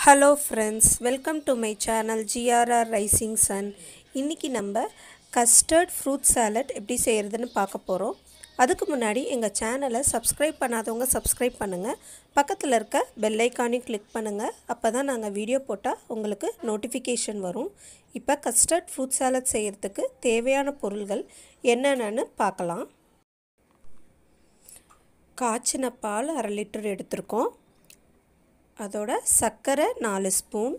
hello friends welcome to my channel GRR rising sun இன்றைக்கி நம்ம custard fruit salad எப்படி செய்கிறதுன்னு பார்க்க போகிறோம் அதுக்கு முன்னாடி எங்கள் சேனலை சப்ஸ்கிரைப் பண்ணாதவங்க சப்ஸ்கிரைப் பண்ணுங்கள் பக்கத்தில் இருக்க பெல் ஐக்கானையும் கிளிக் பண்ணுங்கள் அப்போ தான் நாங்கள் வீடியோ போட்டால் உங்களுக்கு நோட்டிஃபிகேஷன் வரும் இப்போ கஸ்டர்ட் ஃப்ரூட் சாலட் செய்கிறதுக்கு தேவையான பொருள்கள் என்னென்னு பார்க்கலாம் காய்ச்சின பால் அரை லிட்டர் எடுத்திருக்கோம் அதோட சர்க்கரை நாலு ஸ்பூன்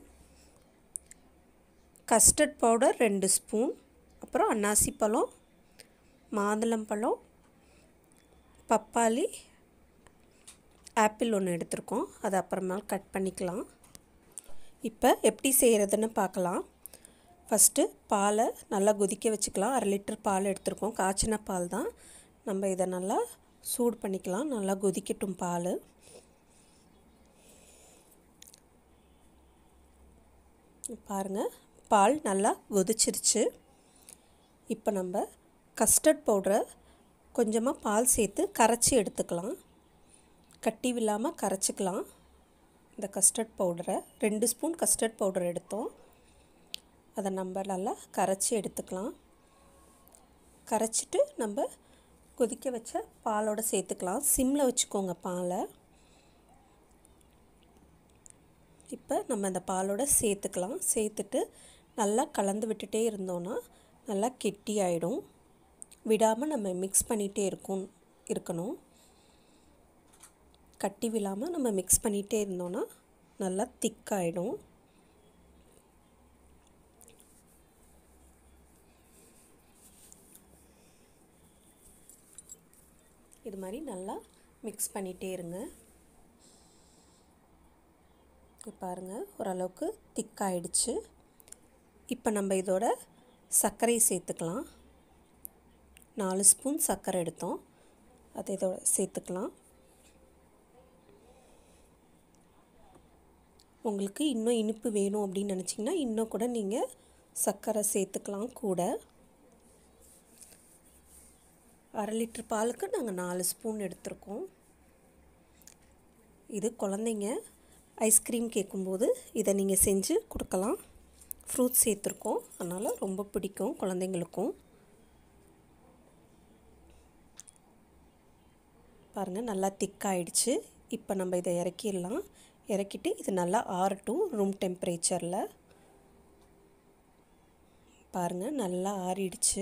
கஸ்டர்ட் பவுடர் ரெண்டு ஸ்பூன் அப்புறம் அன்னாசி பழம் மாதுளம்பழம் பப்பாளி ஆப்பிள் ஒன்று எடுத்திருக்கோம் அதை அப்புறமா கட் பண்ணிக்கலாம் இப்போ எப்படி செய்கிறதுன்னு பார்க்கலாம் ஃபஸ்ட்டு பாலை நல்லா கொதிக்க வச்சுக்கலாம் அரை லிட்டர் பால் எடுத்திருக்கோம் காய்ச்சின பால் தான் நம்ம இதை நல்லா சூடு பண்ணிக்கலாம் நல்லா கொதிக்கட்டும் பால் பாருங்கள் பால் நல்லா கொதிச்சிருச்சு இப்போ நம்ம கஸ்டர்ட் பவுடரை கொஞ்சமாக பால் சேர்த்து கரைச்சி எடுத்துக்கலாம் கட்டி வில்லாமல் கரைச்சிக்கலாம் இந்த கஸ்டர்ட் பவுடரை ரெண்டு ஸ்பூன் கஸ்டர்ட் பவுடர் எடுத்தோம் அதை நம்ம நல்லா கரைச்சி எடுத்துக்கலாம் கரைச்சிட்டு நம்ம கொதிக்க வச்ச பாலோடு சேர்த்துக்கலாம் சிம்மில் வச்சுக்கோங்க பாலை இப்போ நம்ம அந்த பாலோட சேர்த்துக்கலாம் சேர்த்துட்டு நல்லா கலந்து விட்டுட்டே இருந்தோன்னா நல்லா கெட்டி ஆகிடும் விடாமல் நம்ம மிக்ஸ் பண்ணிகிட்டே இருக்கும் இருக்கணும் கட்டி விழாமல் நம்ம மிக்ஸ் பண்ணிகிட்டே இருந்தோன்னா நல்லா திக்காயிடும் இது மாதிரி நல்லா மிக்ஸ் பண்ணிகிட்டே இருங்க பாருங்கள் ஓரளவுக்கு திக்காயிடுச்சு இப்போ நம்ம இதோட சர்க்கரையை சேர்த்துக்கலாம் நாலு ஸ்பூன் சர்க்கரை எடுத்தோம் அதை இதோட சேர்த்துக்கலாம் உங்களுக்கு இன்னும் இனிப்பு வேணும் அப்படின்னு நினச்சிங்கன்னா இன்னும் கூட நீங்கள் சர்க்கரை சேர்த்துக்கலாம் கூட அரை லிட்டர் பாலுக்கு நாங்கள் நாலு ஸ்பூன் எடுத்திருக்கோம் இது குழந்தைங்க ஐஸ்கிரீம் கேட்கும்போது இதை நீங்கள் செஞ்சு கொடுக்கலாம் ஃப்ரூட்ஸ் சேர்த்துருக்கோம் அதனால் ரொம்ப பிடிக்கும் குழந்தைங்களுக்கும் பாருங்கள் நல்லா திக்காயிடுச்சு இப்போ நம்ம இதை இறக்கிடலாம் இறக்கிட்டு இது நல்லா ஆறட்டும் ரூம் டெம்பரேச்சரில் பாருங்கள் நல்லா ஆறிடுச்சு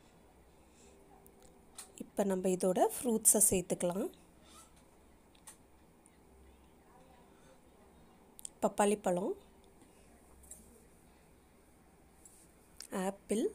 இப்போ நம்ம இதோட ஃப்ரூட்ஸை சேர்த்துக்கலாம் பப்பாளி பழம் ஆப்பிள்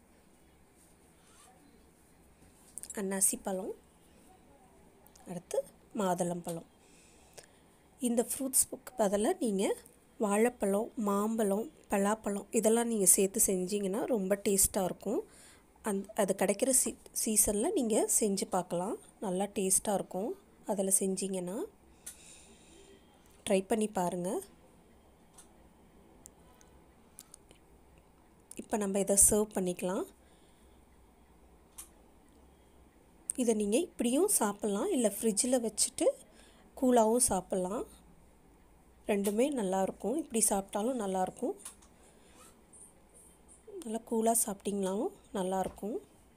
அன்னாசி பழம் அடுத்து மாதுளம்பழம் இந்த ஃப்ரூட்ஸ்க்கு பதிலாக நீங்கள் வாழைப்பழம் மாம்பழம் பலாப்பழம் இதெல்லாம் நீங்கள் சேர்த்து செஞ்சிங்கன்னா ரொம்ப டேஸ்ட்டாக இருக்கும் அந் அது கிடைக்கிற சீ சீசனில் நீங்கள் செஞ்சு பார்க்கலாம் நல்லா டேஸ்ட்டாக இருக்கும் அதில் செஞ்சிங்கன்னா ட்ரை பண்ணி பாருங்கள் இப்போ நம்ம இதை சர்வ் பண்ணிக்கலாம் இதை நீங்கள் இப்படியும் சாப்பிட்லாம் இல்லை ஃப்ரிட்ஜில் வச்சுட்டு கூலாகவும் சாப்பிட்லாம் ரெண்டுமே நல்லாயிருக்கும் இப்படி சாப்பிட்டாலும் நல்லாயிருக்கும் நல்லா கூலாக சாப்பிட்டிங்களாவும் நல்லாயிருக்கும்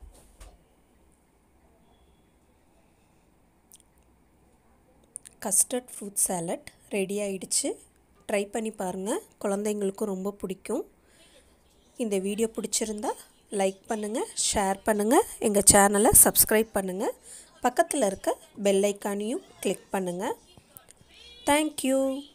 கஸ்டர்ட் ஃப்ரூட் சாலட் ரெடி ஆயிடுச்சு ட்ரை பண்ணி பாருங்கள் குழந்தைங்களுக்கும் ரொம்ப பிடிக்கும் இந்த வீடியோ பிடிச்சிருந்தா லைக் பண்ணுங்கள் ஷேர் பண்ணுங்கள் எங்கள் சேனலை சப்ஸ்கிரைப் பண்ணுங்கள் பக்கத்தில் இருக்க பெல் ஐக்கானையும் கிளிக் பண்ணுங்கள் தேங்க்யூ